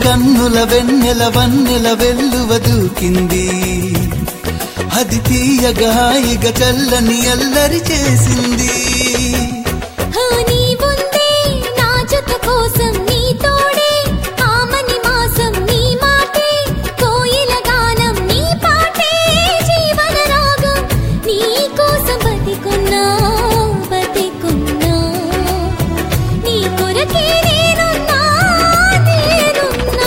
కన్నుల వెన్నెల వన్నెల వెల్లువ దూకింది అది తీయగా హాయిగా చల్లని అల్లరి చేసింది హా నీ ముందే నా జత కోసం నీ తోడే ఆమని మాసం నీ మాటే కోయిల గానం నీ పాటే జీవన రాగం నీ కోసం బతికున్నా బతికున్నా నీ కొరకే నేనున్నా నేనున్నా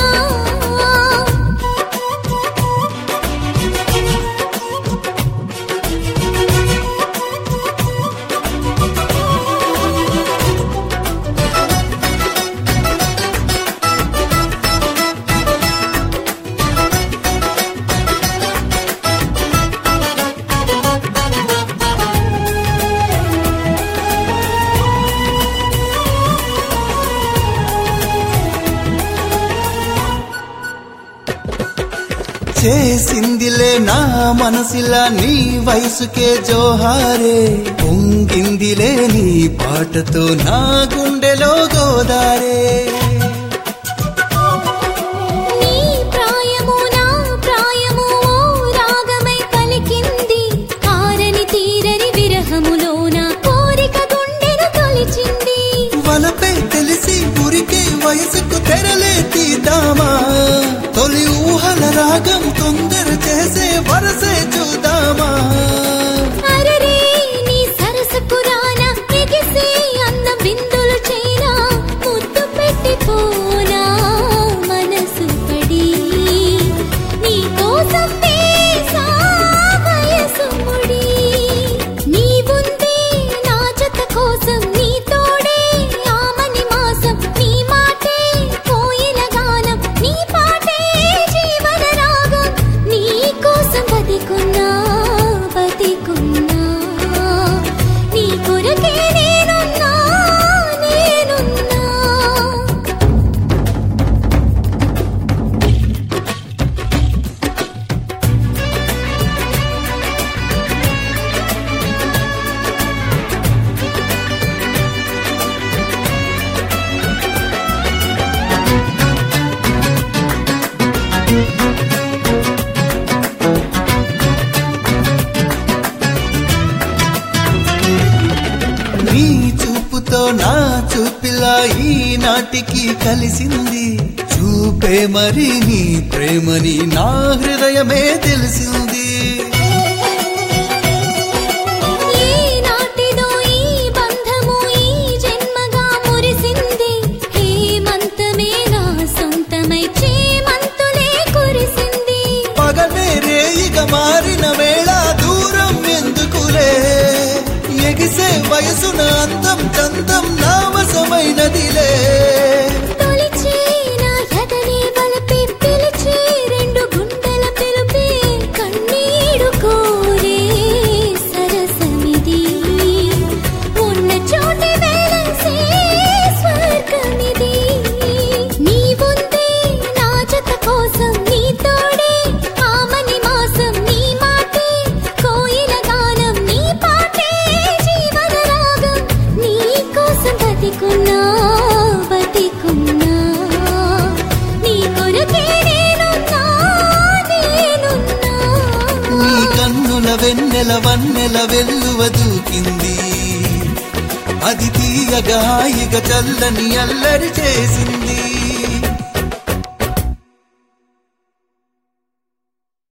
చేసిందిలే నా మనసిలా నీ వయసుకే జోహారే పొంగిందిలే నీ పాటతో నా గుండెలో గోదారే నీ ప్రాయము నా ప్రాయము ఓ రాగమై పలికింది ఆరని తీరని విరహములో నా కోరిక గుండెను తొలిచింది వలపే తెలిసి ఉరికే వయసుకు తెరలే తీద్దామా తొలి ఊహల రాగం తొందర చేసే వరసే చూద్దామా అరరే నీ సరసకు రానా ఎగిసి అన్న బిందులు చేరా ముద్దు పెట్టిపోనా మనసు పడి నీ కోసం వేసా వయసు ముడి నీ ఉందే నా జత కోసం నీ తోడే ఆమని మాసం నీ మాటే కోయిల గానం నీ పాటే జీవన రాగం నీ కోసం బతికున్నా బతికున్నా నీ కొరకే నేనున్నా నేనున్నా నీ చూపుతో నా చూపిలా ఈ నాటికి కలిసింది చూపే మరి నీ ప్రేమని నా హృదయమే తెలిసింది ఈ నాటిదో ఈ బంధము ఈ జన్మగా మురిసింది హేమంతమే నా సొంతమై చేమంతులే కురిసింది పగలే రేయిగ మారిన వేళ దూరం ఎందుకులే ఎగిసే వయసున అందం చందం నామసమైనదిలే తొలిచే నా ఎదనే వలపి పిలిచే రెండు గుండెల పిలుపే కన్నీడు కోరే సరసమిది ఉన్న చోటి వేలసే స్వర్గమిది నీ ఉందే నా జత కోసం నీ తోడే ఆమని మాసం నీ మాటే కోయిల గానం నీ పాటే జీవన రాగం నీ కోసం బతికున్నా బతికున్నా నీ కొరకే నేనున్నా నేనున్నా నీ కన్నుల వెన్నెల వన్నెల వెల్లువ దూకింది అది తీయగా హాయిగా చల్లని అల్లరి చేసింది